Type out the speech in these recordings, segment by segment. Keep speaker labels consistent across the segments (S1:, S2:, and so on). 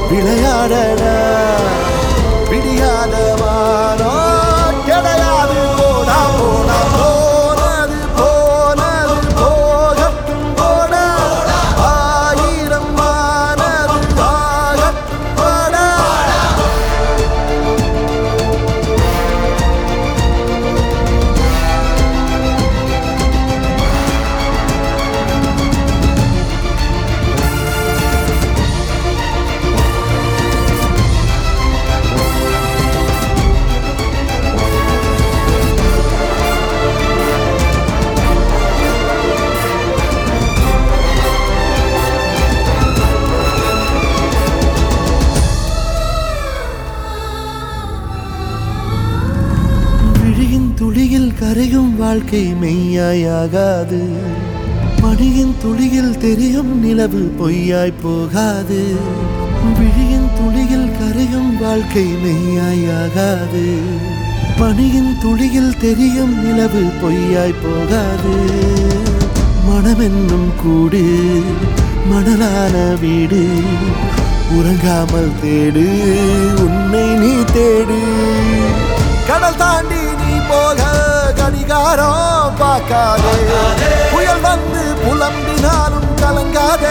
S1: விளையாடடா விடியாத வானோ கிடையாது போடா போடா போனது போனது போகட்டும் போடா ஆயிரம் மானது ஆகட்டும் போடா விழியின் துளியில் கரையும் வாழ்க்கை மெய்யாயாகாது மணியின் துளியில் தெரியும் நிலவு பொய்யாய் போகாது விழியின் துளியில் கரையும் வாழ்க்கை மெய்யாயாகாது மணியின் துளியில் தெரியும் நிலவு பொய்யாய் போகாது மனமென்னும் கூடு மணலான வீடு உறங்காமல் தேடு உன்னை நீ தேடு கடல் தாண்டி நீ போக கடிகாரம் பார்க்காதே புயல் வந்து புலம்பினாலும் கலங்காதே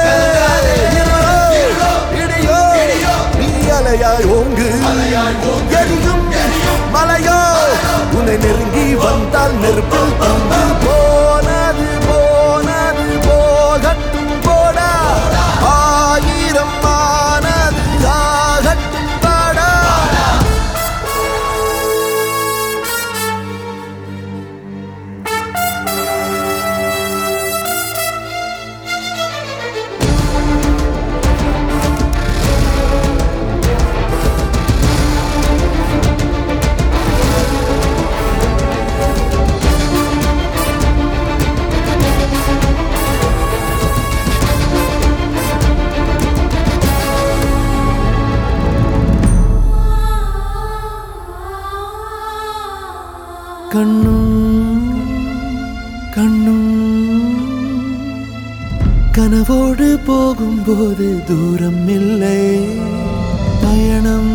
S1: இருளோ, இடியோ நீ அலையாய் ஓங்கு எரியும் மலையோ உன்னை நெருங்கி வந்தால் நெருப்பில் தந்து போனது போனது போகட்டும் போடா ஆயிரம் ஆனது ஆகட்டும் பாடா கண்ணும் கண்ணும் கனவோடு போகும்போது தூரம் இல்லை பயணம்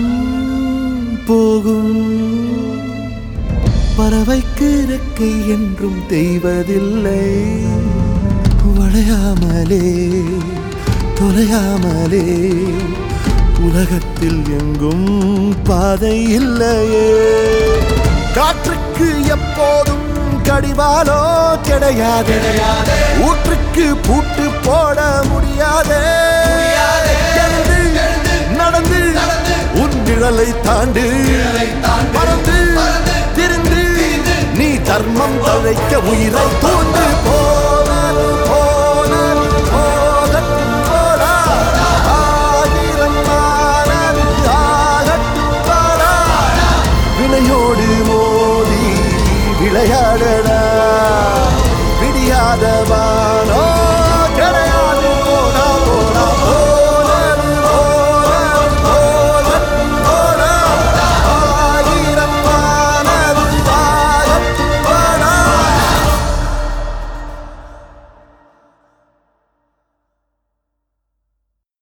S1: போகும் பறவைக்கு இறக்கை என்றும் தெய்வதில்லை வளையாமலே தொலையாமலே உலகத்தில் எங்கும் பாதை இல்லையே காற்றுக்கு எப்போதும் கடிவாளோ கிடையாது ஊற்றுக்கு பூட்டு போட முடியாதே எழுந்து, நடந்து உன் நிழலை தாண்டு பறந்து திரிந்து நீ தர்மம் தழைக்க உயிரை தூண்டு போனது போனது போகட்டும் போடா ஆயிரம் ஆனது ஆகட்டும் போடா வினையோடு மோதி விளையாடடா